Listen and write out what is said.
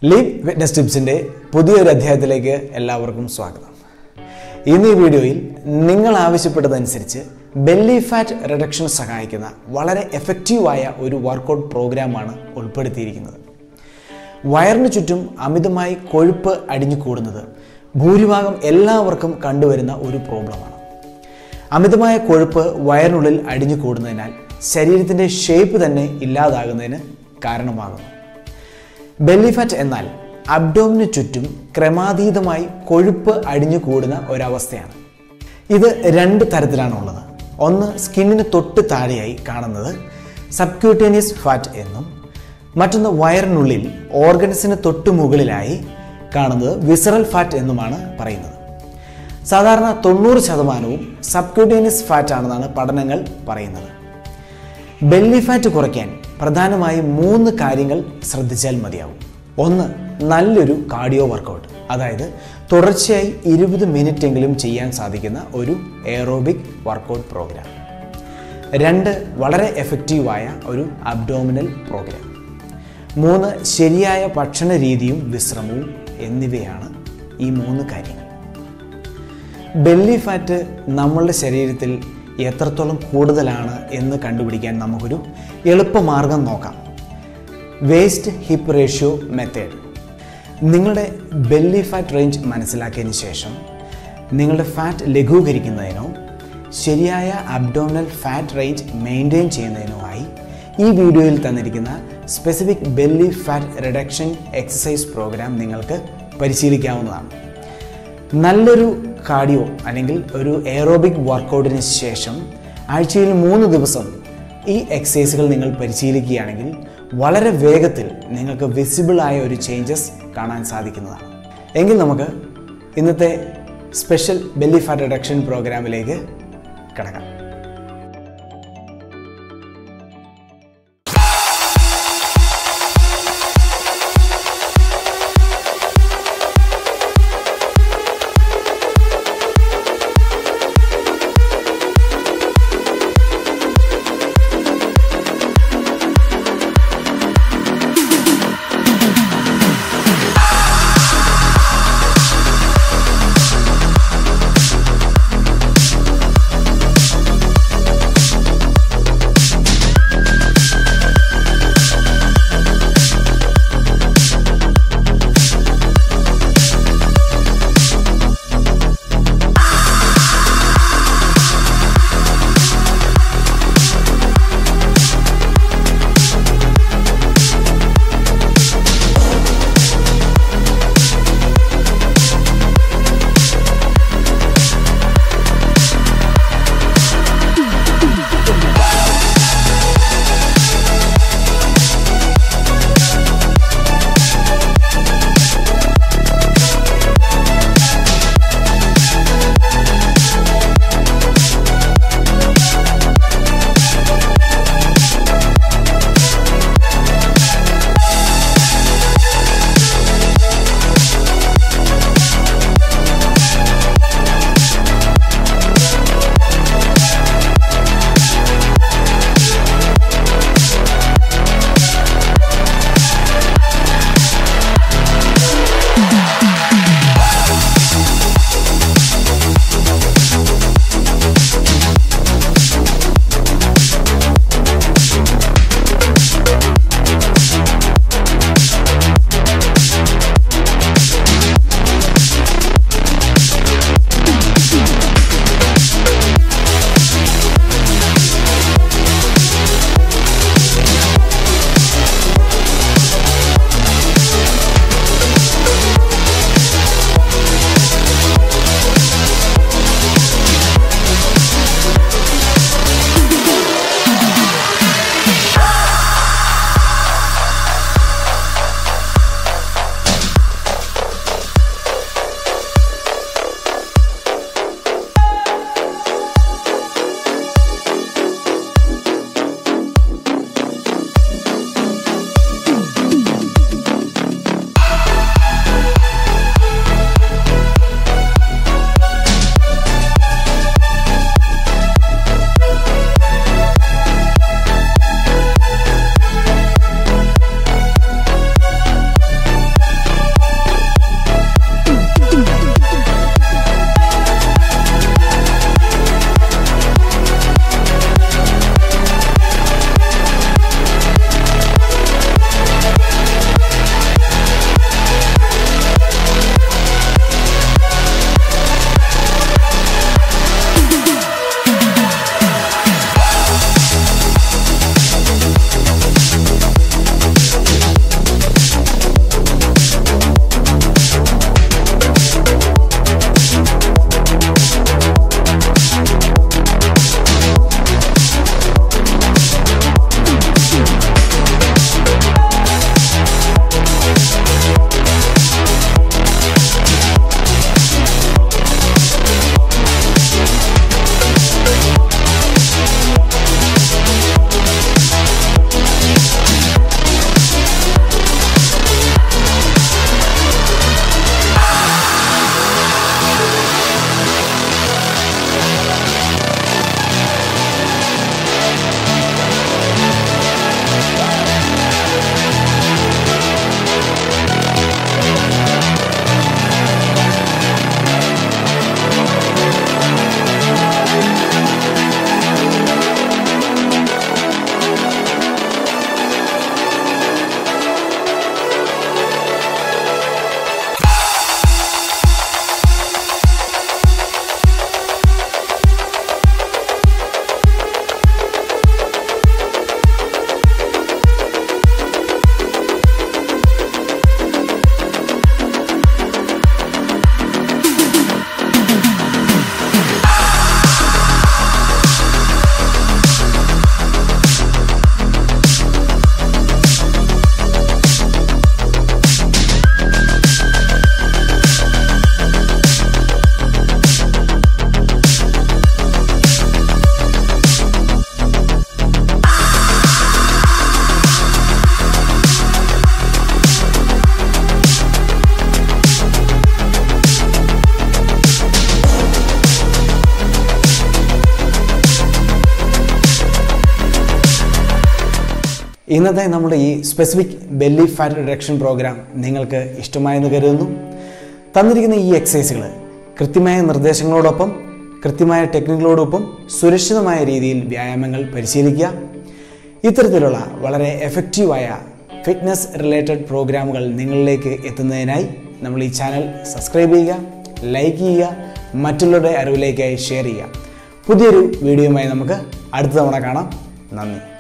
leave fitness ടിപ്സിൻ്റെ പുതിയൊരു അധ്യായത്തിലേക്ക് എല്ലാവർക്കും സ്വാഗതം ഇന്ന് ഈ വീഡിയോയിൽ നിങ്ങൾ ആവശ്യപ്പെട്ടതനുസരിച്ച് ബെല്ലി ഫാറ്റ് റിഡക്ഷൻ സഹായിക്കുന്ന വളരെ എഫക്റ്റീവായ ഒരു വർക്കൗട്ട് പ്രോഗ്രാമാണ് ഉൾപ്പെടുത്തിയിരിക്കുന്നത് വയറിന് ചുറ്റും അമിതമായി കൊഴുപ്പ് അടിഞ്ഞു കൂടുന്നത് ഭൂരിഭാഗം എല്ലാവർക്കും കണ്ടുവരുന്ന ഒരു പ്രോബ്ലമാണ് അമിതമായ കൊഴുപ്പ് വയറിനുള്ളിൽ അടിഞ്ഞു കൂടുന്നതിനാൽ ശരീരത്തിൻ്റെ ഷേപ്പ് തന്നെ ഇല്ലാതാകുന്നതിന് കാരണമാകുന്നു ബെല്ലി ഫാറ്റ് എന്നാൽ അബ്ഡോമിന് ചുറ്റും ക്രമാതീതമായി കൊഴുപ്പ് അടിഞ്ഞു കൂടുന്ന ഒരവസ്ഥയാണ് ഇത് രണ്ട് തരത്തിലാണുള്ളത് ഒന്ന് സ്കിന്നിന് തൊട്ട് താഴെയായി കാണുന്നത് സബ്ക്യൂട്ടേനിയസ് ഫാറ്റ് എന്നും മറ്റൊന്ന് വയറിനുള്ളിൽ ഓർഗൻസിന് തൊട്ട് മുകളിലായി കാണുന്നത് വിസറൽ ഫാറ്റ് എന്നുമാണ് പറയുന്നത് സാധാരണ തൊണ്ണൂറ് ശതമാനവും സബ്ക്യൂട്ടേനിയസ് ഫാറ്റ് ആണെന്നാണ് പഠനങ്ങൾ പറയുന്നത് ബെല്ലി ഫാറ്റ് കുറയ്ക്കാൻ പ്രധാനമായും മൂന്ന് കാര്യങ്ങൾ ശ്രദ്ധിച്ചാൽ മതിയാവും ഒന്ന് നല്ലൊരു കാർഡിയോ വർക്കൗട്ട് അതായത് തുടർച്ചയായി ഇരുപത് മിനിറ്റ് എങ്കിലും ചെയ്യാൻ സാധിക്കുന്ന ഒരു എയറോബിക് വർക്കൗട്ട് പ്രോഗ്രാം രണ്ട് വളരെ എഫക്റ്റീവായ ഒരു അബ്ഡോമിനൽ പ്രോഗ്രാം മൂന്ന് ശരിയായ ഭക്ഷണ രീതിയും വിശ്രമവും എന്നിവയാണ് ഈ മൂന്ന് കാര്യങ്ങൾ ബെല്ലി ഫാറ്റ് നമ്മളുടെ ശരീരത്തിൽ എത്രത്തോളം കൂടുതലാണ് എന്ന് കണ്ടുപിടിക്കാൻ നമുക്കൊരു എളുപ്പമാർഗം നോക്കാം വേസ്റ്റ് ഹിപ്പ് റേഷ്യോ മെത്തേഡ് നിങ്ങളുടെ ബെല്ലി ഫാറ്റ് റേഞ്ച് മനസ്സിലാക്കിയതിന് ശേഷം നിങ്ങളുടെ ഫാറ്റ് ലഘൂകരിക്കുന്നതിനോ ശരിയായ അബ്ഡോമിനൽ ഫാറ്റ് റേഞ്ച് മെയിൻറ്റെയിൻ ചെയ്യുന്നതിനുമായി ഈ വീഡിയോയിൽ തന്നിരിക്കുന്ന specific belly fat reduction exercise program നിങ്ങൾക്ക് പരിശീലിക്കാവുന്നതാണ് നല്ലൊരു കാർഡിയോ അല്ലെങ്കിൽ ഒരു എയറോബിക് വർക്കൗട്ടിന് ശേഷം ആഴ്ചയിൽ മൂന്ന് ദിവസം ഈ എക്സസൈസുകൾ നിങ്ങൾ പരിശീലിക്കുകയാണെങ്കിൽ വളരെ വേഗത്തിൽ നിങ്ങൾക്ക് വിസിബിളായ ഒരു ചേഞ്ചസ് കാണാൻ സാധിക്കുന്നതാണ് എങ്കിൽ നമുക്ക് ഇന്നത്തെ സ്പെഷ്യൽ ബെല്ലി ഫാറ്റ് റിഡക്ഷൻ പ്രോഗ്രാമിലേക്ക് കിടക്കാം ഇന്നത്തെ നമ്മുടെ ഈ specific belly fat reduction program നിങ്ങൾക്ക് ഇഷ്ടമായെന്ന് കരുതുന്നു തന്നിരിക്കുന്ന ഈ എക്സസൈസുകൾ കൃത്യമായ നിർദ്ദേശങ്ങളോടൊപ്പം കൃത്യമായ ടെക്നിക്കുകളോടൊപ്പം സുരക്ഷിതമായ രീതിയിൽ വ്യായാമങ്ങൾ പരിശീലിക്കുക ഇത്തരത്തിലുള്ള വളരെ എഫക്റ്റീവായ ഫിറ്റ്നസ് റിലേറ്റഡ് പ്രോഗ്രാമുകൾ നിങ്ങളിലേക്ക് എത്തുന്നതിനായി നമ്മൾ ഈ ചാനൽ സബ്സ്ക്രൈബ് ചെയ്യുക ലൈക്ക് ചെയ്യുക മറ്റുള്ളവരുടെ അറിവിലേക്കായി ഷെയർ ചെയ്യുക പുതിയൊരു വീഡിയോയുമായി നമുക്ക് അടുത്ത തവണ കാണാം നന്ദി